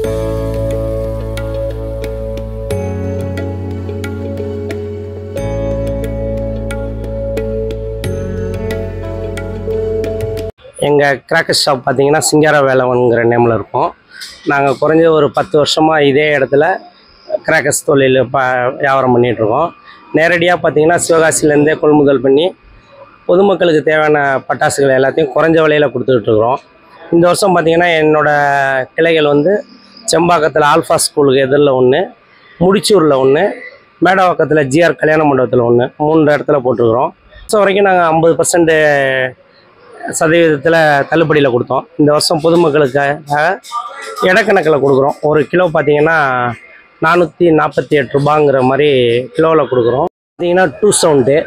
எங்கள் cracker shop பார்த்தீங்கன்னா சிங்கார வேலவன்கிற நேமில் இருக்கோம் நாங்கள் குறைஞ்ச ஒரு பத்து வருஷமாக இதே இடத்துல கிராக்கர்ஸ் தொழில் ப வியாபாரம் பண்ணிகிட்ருக்கோம் நேரடியாக பார்த்தீங்கன்னா சிவகாசிலேருந்தே கொள்முதல் பண்ணி பொதுமக்களுக்கு தேவையான பட்டாசுகள் எல்லாத்தையும் குறைஞ்ச விலையில் கொடுத்துட்ருக்குறோம் இந்த வருஷம் பார்த்தீங்கன்னா என்னோடய கிளைகள் வந்து செம்பாக்கத்தில் ஆல்ஃபா ஸ்கூலுக்கு எதிரில் ஒன்று முடிச்சூரில் ஒன்று மேடவாக்கத்தில் ஜிஆர் கல்யாண மண்டபத்தில் ஒன்று மூன்று இடத்துல போட்டிருக்கிறோம் ஸோ வரைக்கும் நாங்கள் ஐம்பது பர்சன்ட்டு சதவீதத்தில் தள்ளுபடியில் கொடுத்தோம் இந்த வருஷம் பொதுமக்களுக்காக இடக்கணக்கில் கொடுக்குறோம் ஒரு கிலோ பார்த்தீங்கன்னா நானூற்றி நாற்பத்தி எட்டு ரூபாங்கிற மாதிரி கிலோவில் கொடுக்குறோம் பார்த்தீங்கன்னா டூ சவுண்டு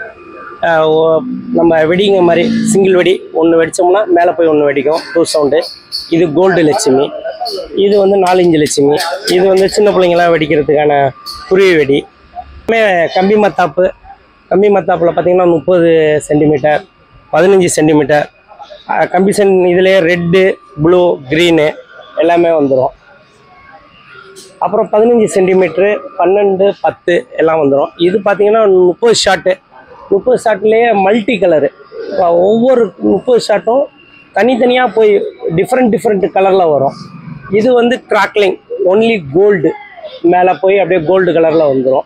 நம்ம வெடிங்க மாதிரி சிங்கிள் வெடி ஒன்று வெடித்தோம்னா மேலே போய் ஒன்று வெடிக்கும் டூ சவுண்டு இது கோல்டு லட்சுமி இது வந்து நாலஞ்சு லட்சுமி இது வந்து சின்ன பிள்ளைங்களாம் வெடிக்கிறதுக்கான குருவி வெடி எல்லாமே கம்பி மத்தாப்பு கம்பி மத்தாப்பில் பார்த்தீங்கன்னா முப்பது சென்டிமீட்டர் பதினஞ்சு சென்டிமீட்டர் கம்பி சென் இதுலேயே ரெட்டு ப்ளூ க்ரீனு எல்லாமே வந்துடும் அப்புறம் பதினஞ்சு சென்டிமீட்ரு பன்னெண்டு பத்து எல்லாம் வந்துடும் இது பார்த்தீங்கன்னா முப்பது ஷாட்டு முப்பது ஷாட்லேயே மல்டி கலரு ஒவ்வொரு முப்பது ஷாட்டும் தனித்தனியாக போய் டிஃப்ரெண்ட் டிஃப்ரெண்ட் கலரில் வரும் இது வந்து கிராக்லிங் ஒன்லி கோல்டு மேலே போய் அப்படியே கோல்டு கலரில் வந்துடும்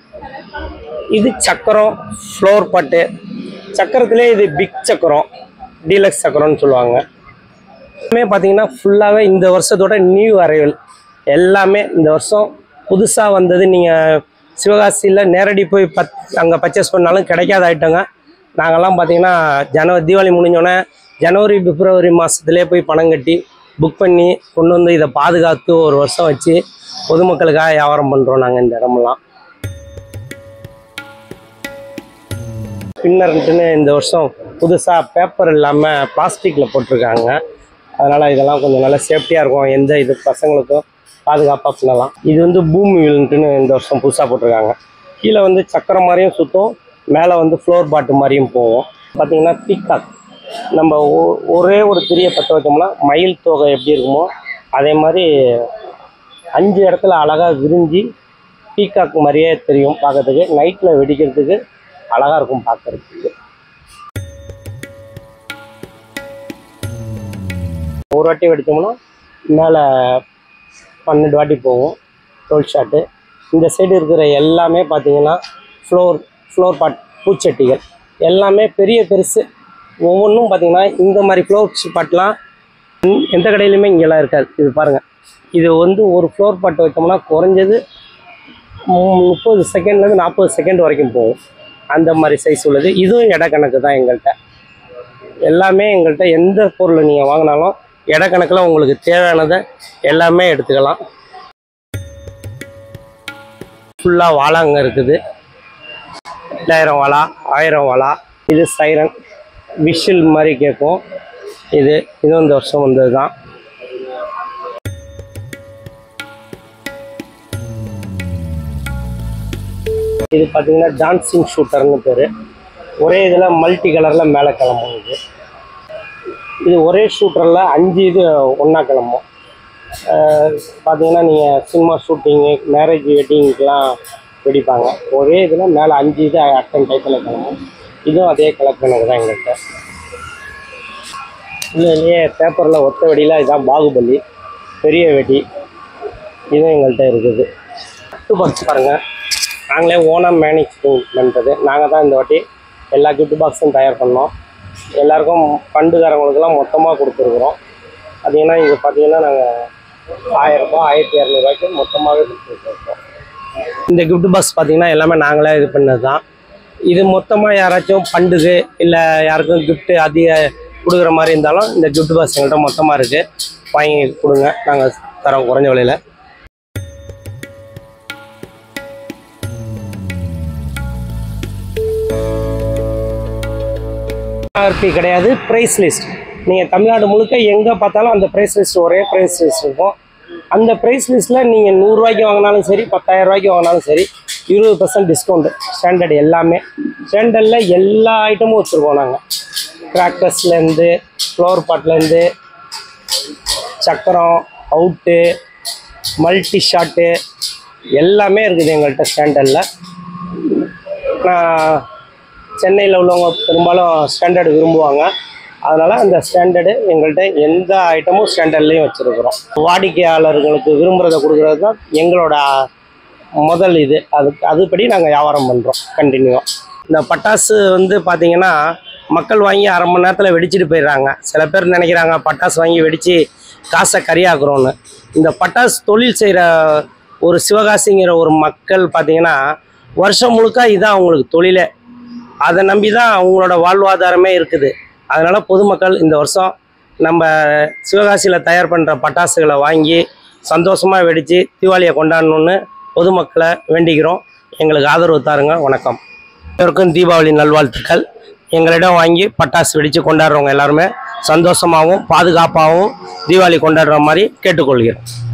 இது சக்கரம் ஃப்ளோர் பட்டு சக்கரத்திலே இது பிக் சக்கரம் டீலக்ஸ் சக்கரம்னு சொல்லுவாங்க எல்லாமே பார்த்தீங்கன்னா ஃபுல்லாகவே இந்த வருஷத்தோட நியூ அரைவல் எல்லாமே இந்த வருஷம் புதுசாக வந்தது நீங்கள் சிவகாசியில் நேரடி போய் பத் அங்கே பர்ச்சேஸ் பண்ணாலும் கிடைக்காத ஐட்டங்க நாங்கள்லாம் பார்த்தீங்கன்னா ஜனவரி தீபாவளி முடிஞ்சோடனே ஜனவரி பிப்ரவரி மாதத்துலேயே போய் பணம் கட்டி புக் பண்ணி கொண்டு வந்து இதை பாதுகாத்து ஒரு வருஷம் வச்சு பொதுமக்களுக்காக வியாபாரம் பண்ணுறோம் நாங்கள் இந்த இடமெல்லாம் பின்னர்ன்ட்டுன்னு இந்த வருஷம் புதுசாக பேப்பர் இல்லாமல் பிளாஸ்டிக்கில் போட்டிருக்காங்க அதனால் இதெல்லாம் கொஞ்சம் நல்லா சேஃப்டியாக இருக்கும் எந்த இது பசங்களுக்கும் பாதுகாப்பாக பண்ணலாம் இது வந்து பூமி வில்ன்ட்டுன்னு இந்த வருஷம் புதுசாக போட்டிருக்காங்க கீழே வந்து சக்கரம் மாதிரியும் சுற்றும் மேலே வந்து ஃப்ளோர் பாட்டு மாதிரியும் போகும் பார்த்தீங்கன்னா பீக்காக் நம்ம ஒ- ஒரே ஒரு திரியை பற்ற வச்சோம்னா மயில் தொகை எப்படி இருக்குமோ அதே மாதிரி அஞ்சு இடத்துல அழகாக விரிஞ்சு பீகாக் மாதிரியே தெரியும் பார்க்கறதுக்கு நைட்டில் வெடிக்கிறதுக்கு அழகாக இருக்கும் பார்க்கறதுக்கு ஒரு வாட்டி வெடித்தோம்னா மேலே பன்னெண்டு வாட்டி போகும் டுவெல் ஷாட்டு இந்த சைடு இருக்கிற எல்லாமே பார்த்தீங்கன்னா ஃப்ளோர் ஃப்ளோர் பாட் பூச்சட்டிகள் எல்லாமே பெரிய பெருசு ஒவ்வொன்றும் பார்த்தீங்கன்னா இந்த மாதிரி ஃப்ளோர் பாட்லாம் எந்த- எந்த கடையிலுமே இங்கெல்லாம் இருக்காது இது பாருங்கள் இது வந்து ஒரு ஃப்ளோர் பாட்டு வச்சோம்னா குறைஞ்சது மு- முப்பது செகண்ட்லேருந்து நாற்பது செகண்ட் வரைக்கும் போகும் அந்த மாதிரி சைஸ் உள்ளது இதுவும் எடை கணக்கு தான் எங்கள்கிட்ட எல்லாமே எங்கள்கிட்ட எந்த பொருள் நீங்கள் வாங்கினாலும் எடை கணக்கில் உங்களுக்கு தேவையானதை எல்லாமே எடுத்துக்கலாம் ஃபுல்லாக வாழாங்க இருக்குது எட்டாயிரம் வாழா ஆயிரம் வாழா இது சைரன் விஷில் மாதிரி கேட்கும் இது இதுவும் இந்த வருஷம் வந்தது தான் இது பார்த்தீங்கன்னா டான்சிங் ஷூட்டர்னு பேர் ஒரே இதில் மல்டி கலரில் மேலே கிளம்பும் இது இது ஒரே ஷூட்டரில் அஞ்சு இது ஒன்றா கிளம்பும் அஹ் பார்த்தீங்கன்னா நீங்கள் சினிமா ஷூட்டிங்கு மேரேஜ் வெட்டிங்க்கெலாம் வெடிப்பாங்க ஒரே இதில் மேலே அஞ்சு இது அட்டன் டைப்பில் கிளம்பும் இதுவும் அதே கலர் கணக்கு தான் எங்கள்கிட்ட இதுலேயே பேப்பரில் ஒத்த வெடியில் இதுதான் பாகுபலி பெரிய வெடி இதுவும் எங்கள்கிட்ட இருக்குது கிஃப்ட் பாக்ஸ் பாருங்கள் நாங்களே ஓனாக மேனேஜ்மெண்ட் பண்ணுறது நாங்கள் தான் இந்த வாட்டி எல்லா கிஃப்ட் பாக்ஸும் தயார் பண்ணோம் எல்லாருக்கும் ஃபண்டுக்காரங்களுக்கெல்லாம் மொத்தமாக கொடுத்துருக்குறோம் பார்த்தீங்கன்னா இங்கே பார்த்தீங்கன்னா நாங்கள் ஆயிரரூபா ஆயிரத்தி இரநூறுவாய்க்கு மொத்தமாகவே கொடுத்துருக்கோம் இந்த கிஃப்ட் பாக்ஸ் பார்த்தீங்கன்னா எல்லாமே நாங்களே இது பண்ணது தான் இது மொத்தமாக யாராச்சும் ஃபண்டுக்கு இல்லை யாருக்கும் gift அதிக கொடுக்குற மாதிரி இருந்தாலும் இந்த gift பாக்ஸ் எங்கள்கிட்ட மொத்தமாக இருக்குது வாங்கி கொடுங்க நாங்கள் தரோம் குறைஞ்ச விலையில் ஆர்பி கிடையாது ப்ரைஸ் லிஸ்ட் நீங்கள் தமிழ்நாடு முழுக்க எங்கே பார்த்தாலும் அந்த ப்ரைஸ் லிஸ்ட் ஒரே ப்ரைஸ் லிஸ்ட் இருக்கும் அந்த ப்ரைஸ் லிஸ்ட்டில் நீங்கள் நூறுரூவாய்க்கு வாங்கினாலும் சரி பத்தாயிரம் ரூபாய்க்கு வாங்கினாலும் சரி இருபது பர்சன்ட் டிஸ்கவுண்ட் ஸ்டாண்டர்ட் எல்லாமே ஸ்டாண்டர்டில் எல்லா ஐட்டமும் வச்சுருக்கோம் நாங்கள் கிராக்கர்ஸ்லேருந்து ஃப்ளோர் பாட்லேருந்து சக்கரம் அவுட்டு மல்டி ஷாட்டு எல்லாமே இருக்குது எங்கள்கிட்ட ஸ்டாண்டர்டில் நான் சென்னையில் உள்ளவங்க பெரும்பாலும் ஸ்டாண்டர்டு விரும்புவாங்க அதனால் அந்த ஸ்டாண்டர்டு எங்கள்கிட்ட எந்த ஐட்டமும் ஸ்டாண்டர்ட்லேயும் வச்சுருக்குறோம் வாடிக்கையாளர்களுக்கு விரும்புகிறத கொடுக்குறது தான் எங்களோட முதல் இது அதுக்கு அதுபடி நாங்கள் வியாபாரம் பண்ணுறோம் கண்டினியூவாக இந்த பட்டாசு வந்து பார்த்திங்கன்னா மக்கள் வாங்கி அரை மணி நேரத்தில் வெடிச்சிட்டு போயிடுறாங்க சில பேர் நினைக்கிறாங்க பட்டாசு வாங்கி வெடித்து காசை கரியாக்குறோன்னு இந்த பட்டாசு தொழில் செய்கிற ஒரு சிவகாசிங்கிற ஒரு மக்கள் பார்த்திங்கன்னா வருஷம் முழுக்க இதுதான் அவங்களுக்கு தொழிலே அதை நம்பி தான் அவங்களோட வாழ்வாதாரமே இருக்குது அதனால் பொதுமக்கள் இந்த வருஷம் நம்ம சிவகாசியில் தயார் பண்ணுற பட்டாசுகளை வாங்கி சந்தோஷமாக வெடித்து தீபாவளியை கொண்டாடணுன்னு பொதுமக்களை வேண்டிக்கிறோம் எங்களுக்கு ஆதரவு தாருங்க வணக்கம் எல்லோருக்கும் தீபாவளி நல்வாழ்த்துக்கள் எங்களிடம் வாங்கி பட்டாசு வெடித்து கொண்டாடுறவங்க எல்லாருமே சந்தோஷமாகவும் பாதுகாப்பாகவும் தீபாவளி கொண்டாடுற மாதிரி கேட்டுக்கொள்கிறோம்